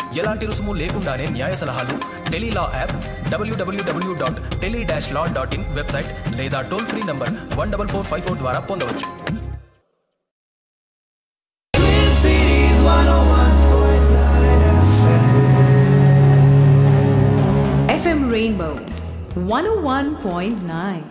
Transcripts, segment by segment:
ఎలాంటి రుసుము లేకుండానే న్యాయ సలహాలు tele law app WWW dot tele dash law dot in website లేదా toll free number one double four five four ద్వారా పొందవచ్చు FM Rainbow 101.9.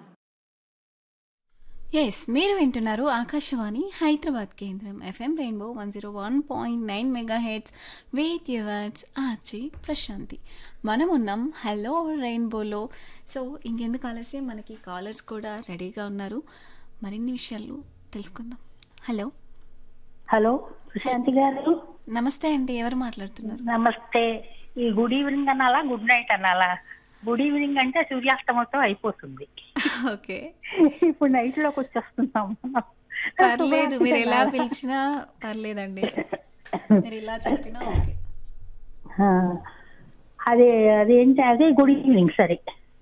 ఎస్ మీరు వింటున్నారు ఆకాశవాణి హైదరాబాద్ కేంద్రం FM rainbow one zero one point nine megahertz with yours Achi Prashanthi మనం ఉన్నాం hello రెయిన్బోలో so ఇంకెందుకు ఆలస్యం మనకి కాలర్స్ కూడా రెడీగా ఉన్నారు మరిన్ని విషయాలు తెలుసుకుందాం హలో హలో ప్రశాంతి గారు నమస్తే అండి ఎవరు మాట్లాడుతున్నారు నమస్తే ఈ గుడ్ ఈవినింగ్ అనాలా గుడ్ నైట్ అనాలా గుడ్ ఈవినింగ్ అంటే సూర్యాస్తమంతో అయిపోతుంది ఓకే ఇప్పుడు నైట్ లోకి వచ్చేస్తున్నాం పర్లేదు మీరు ఎలా పిలిచినా పర్లేదండి మీరు ఇలా చెప్పినా ఓకే ఆ, అదే అదేంటి అదే గుడ్ ఈవినింగ్ సరే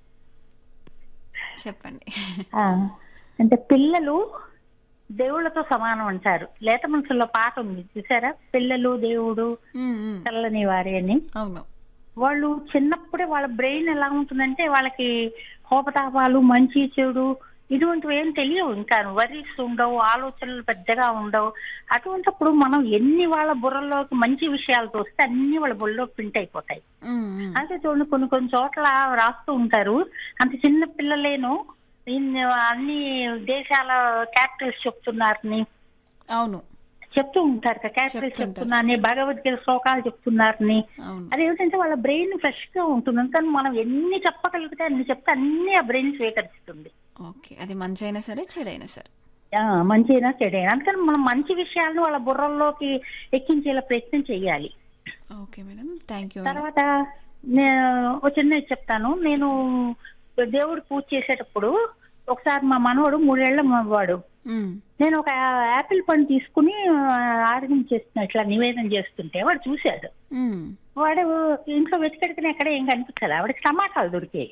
చెప్పండి ఆ, అంటే పిల్లలు దేవుళ్ళతో సమానం అంటారు లేత మనసులో పాట ఉంది చూసారా పిల్లలు దేవుడు ఉమ్, ఉమ్, చల్లని వారి అని అవును వాళ్ళు చిన్నప్పుడే వాళ్ళ బ్రెయిన్ ఎలా ఉంటుందంటే వాళ్ళకి కోపతాపాలు మంచి చెడు ఇటువంటివి ఏం తెలియవు ఇంకా వరీస్ ఉండవు ఆలోచనలు పెద్దగా ఉండవు అటువంటిప్పుడు మనం ఎన్ని వాళ్ళ బుర్రలోకి మంచి విషయాలు తోస్తే అన్ని వాళ్ళ బుర్రలో ప్రింట్ అయిపోతాయి ఉమ్, ఉమ్. అంటే చూడండి కొన్ని కొన్ని చోట్ల రాస్తూ ఉంటారు అంత చిన్న పిల్లలేను ఇన్ని అన్ని దేశాల క్యాపిటల్స్ చెప్తున్నారని అవును చెప్తూ ఉంటారు క్యాపిటల్స్ చెప్తుంటారు. చెప్తున్నారని భగవద్గీత శ్లోకాలు చెప్తున్నారని అవును అదేమిటంటే వాళ్ళ బ్రెయిన్ ఫ్రెష్ గా ఉంటుంది అందుకని మనం ఎన్ని చెప్పగలిగితే అన్ని చెప్తే అన్ని ఆ బ్రెయిన్ స్వీకరిస్తుంది ఓకే అది మంచి అయినా సరే చెడైనా సరే ఆ, మంచి అయినా చెడైనా అందుకని మనం మంచి విషయాలను వాళ్ళ బుర్రల్లోకి ఎక్కించేలా ప్రయత్నం చేయాలి ఓకే మేడం థ్యాంక్ యూ తర్వాత నేను ఒక చిన్న చెప్తాను నేను దేవుడు పూజ చేసేటప్పుడు ఒకసారి మా మనవడు మూడేళ్ల వాడు నేను ఒక యాపిల్ పండు తీసుకుని ఆరగించేస్తున్నా ఇట్లా నివేదన చేస్తుంటే వాడు చూశాడు వాడు ఇంట్లో వెతికెడితే ఎక్కడ ఏం కనిపించదు ఆవిడకి టమాటాలు దొరికాయి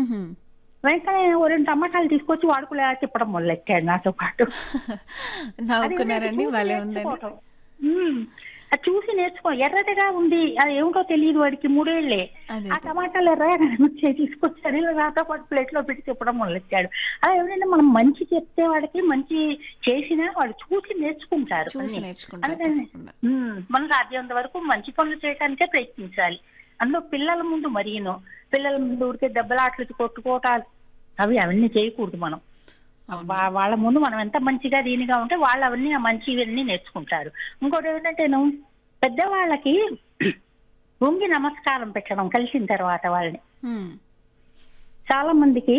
వెంటనే ఓ రెండు టమాటాలు తీసుకొచ్చి వాడుకులే తిప్పడం మొదలెట్టాడు నాతో పాటు నవ్వుకున్నారండి అది భలే చూసి ఉందని నేర్చుకోవటం. ఉమ్. అది చూసి నేర్చుకో ఎర్రటిగా ఉంది అది ఏమిటో తెలియదు వాడికి మూడేళ్లే అదే ఆ టమాటాలు ఎర్రగా కనిపించాయి తీసుకొచ్చాడు ఇలా నాతో పాటు ప్లేట్ లో పెట్టి చెప్పడం మొదలెట్టాడు అలా ఎవరైనా మనం మంచి చెప్తే వాడికి మంచి చేసినా వాడు చూసి నేర్చుకుంటారు చూసి అన్ని. నేర్చుకుంటారు అందుకని తప్పకుండా. ఉమ్, మనం సాధ్యమైనంత వరకు మంచి పనులు చేయడానికే ప్రయత్నించాలి అందులో పిల్లల ముందు మరీను పిల్లల ముందు ఊరికే దెబ్బలాట్లు కొట్టుకోవటాలు అవి అవన్నీ చేయకూడదు మనం వా- వాళ్ళ ముందు మనం ఎంత మంచిగా దీనిగా ఉంటే వాళ్ళు అవన్నీ ఆ మంచివన్నీ నేర్చుకుంటారు ఇంకోటి ఏంటంటే నేను పెద్దవాళ్ళకి వంగి నమస్కారం పెట్టడం కలిసిన తర్వాత వాళ్ళని ఉమ్. చాలా మందికి